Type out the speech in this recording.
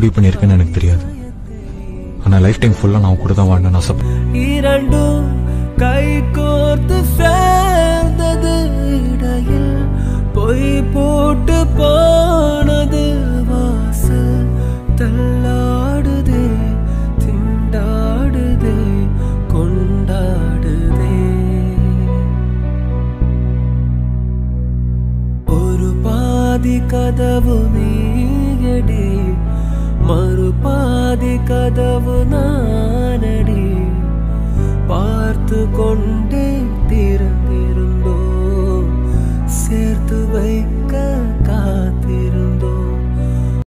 முடிவு பண்ணியிருக்கேன்னு எனக்கு தெரியாது ஆனா லைஃப் டைம் ஃபுல்லா நான் உன் கூட தான் வாழணும்னு ஆசைப்பட்டேன் இரண்டும் கை கோர்த்து சேர்ந்தது இடையில் பொய் போட்டு போனது வாசல் தள்ளாடுதே திண்டாடுதே கொண்டாடுதே ஒரு பாதி கதவு நீயடி மறு பாதி கதவு நானடி பார்த்து கொண்டே திறந்திருந்தோ சேர்த்து வைக்க காதல்